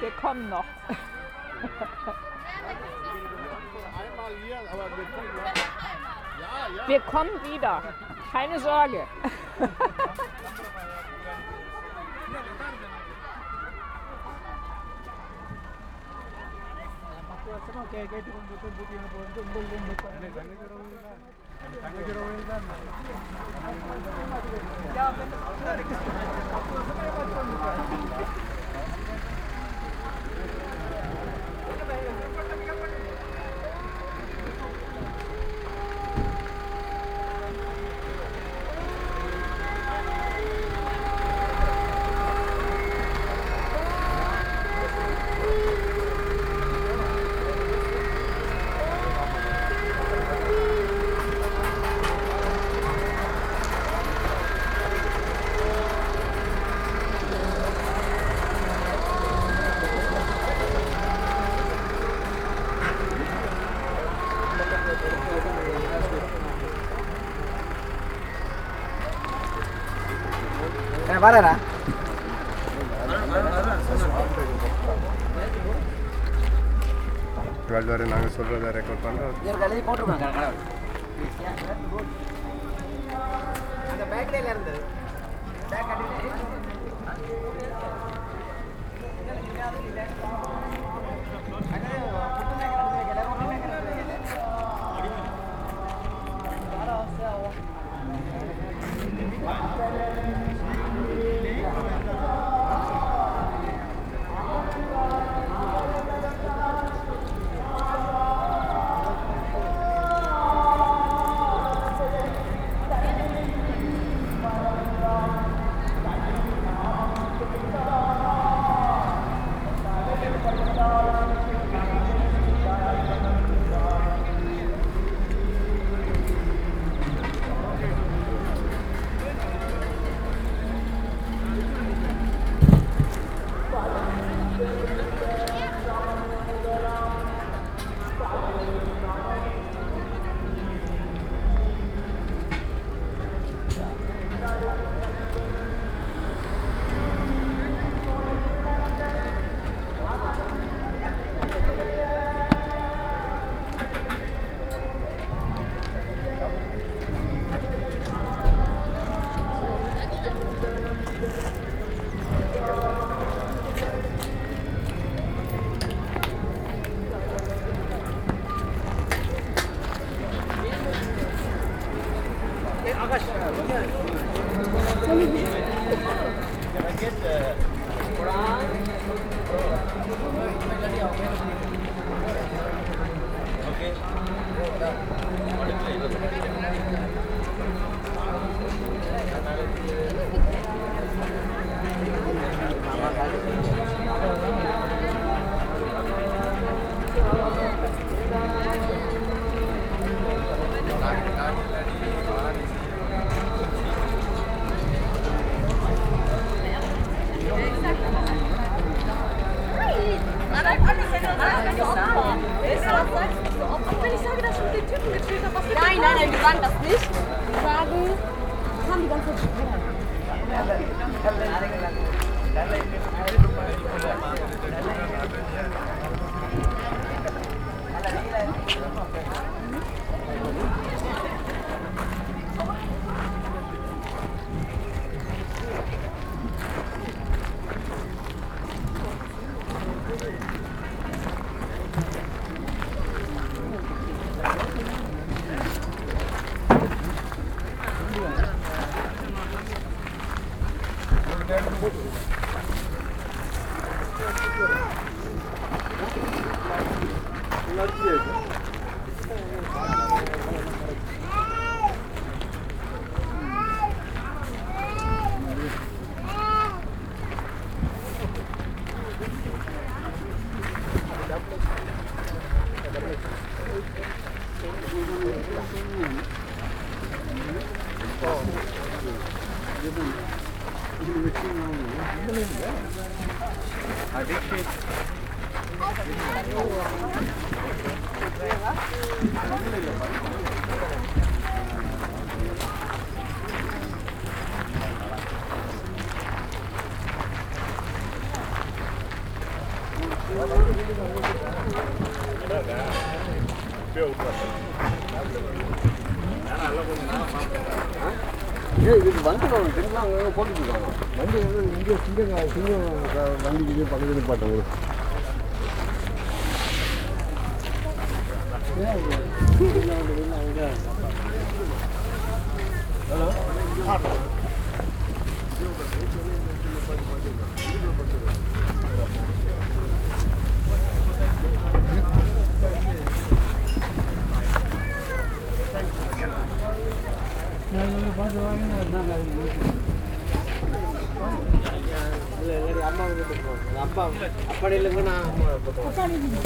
Wir kommen noch. Einmal hier, aber wir kommen Ja, ja. Wir kommen wieder. Keine Sorge. வரேண்ணா twelve வரை நாங்கள் சொல்கிறத record பண்ணுறோம் எழுதி போட்டுருவாங்க கடவுள் அந்த பேக்கரியில் இருந்தது பேக் Nein, nein, nein, wir sagen das nicht. Wir sagen, wir haben die ganze Zeit அப்படியே விட்டுறாரு ஏய் இது வந்து திரும்ப அங்கே போட்டுருக்காங்க வண்டி வந்து இங்கே சிங்கம் சிங்கம் வண்டிக்கு இதே பக்கத்தில் பாட்டோம் அம்மா வீட்டுக்கு போகணும் அப்பா அப்படி இல்லைங்க நான் அம்மா போட்டோம்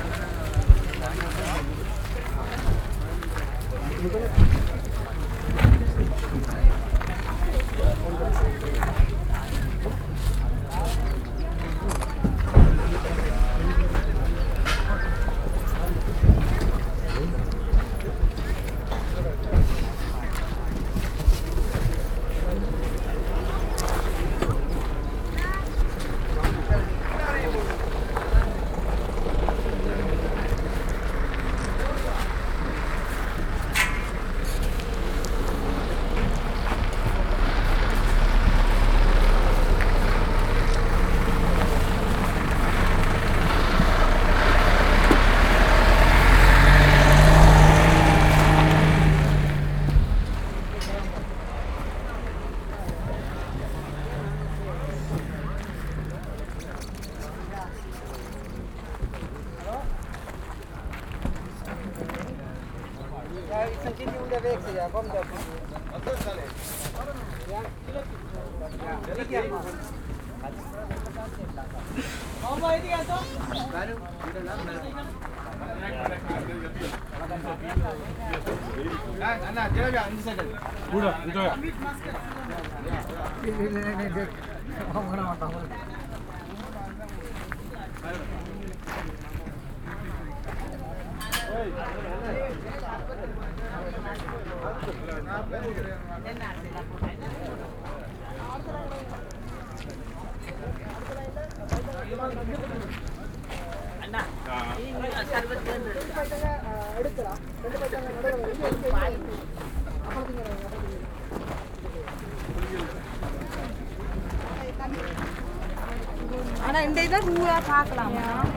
அண்ணா ஜிலேபி அஞ்சு செகண்ட் ஆனா இந்த இதை ரூலா பார்க்கலாம்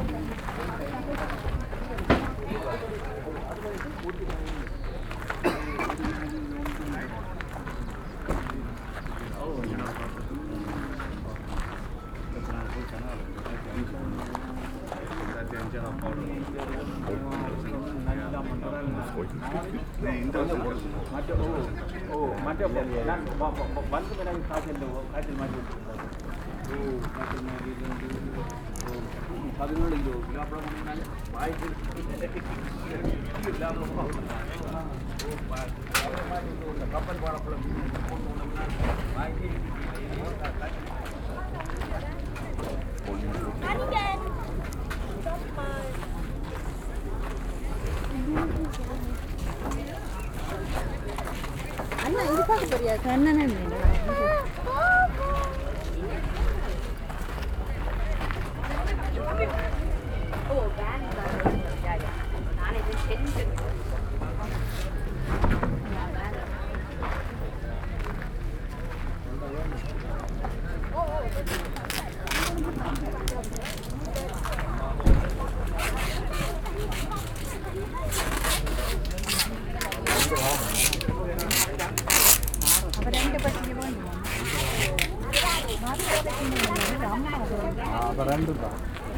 பதினேழு கிலோ கிலோ கப்பல் பாடப்பழம் அண்ணா இது பார்க்க போறியா கண்ணனே அப்ப ரெண்டு பசங்க போகணும் அப்போ ரெண்டு தான்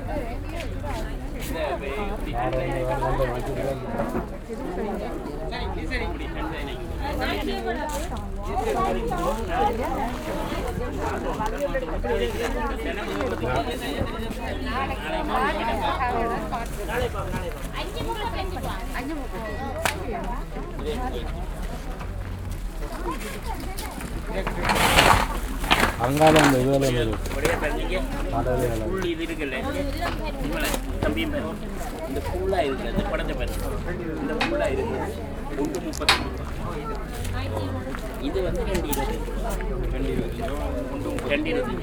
அங்கால அந்த இதில் புல் இது இருக்குல்ல இவளை தம்பி பாரு. இந்த புல்லா இருக்கு இந்த படத்தை பாரு இந்த புல்லா இருக்கு ஒன்று முப்பத்தி இது வந்து ரெண்டு இருபது ரெண்டு இருபது ஒன்று ரெண்டு இருபத்தஞ்சு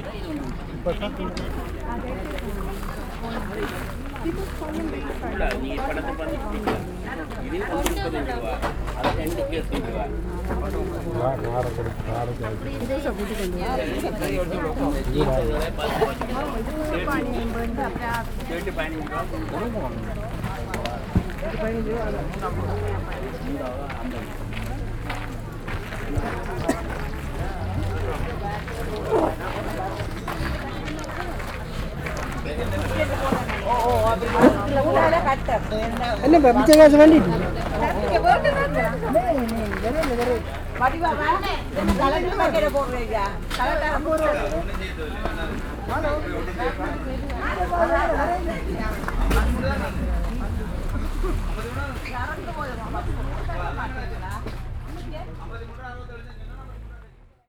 புல்லா நீங்க படத்தை பார்த்து இது ஒன்று முப்பத்தஞ்சு ரூபா அது ரெண்டுக்கு எட்டு ரூபா கேட்டு பதினஞ்சு ரூபா என்ன இப்போ மிச்ச காசு வேண்டிட்டு ஐம்பத்தி மூணு அறுபத்தஞ்சு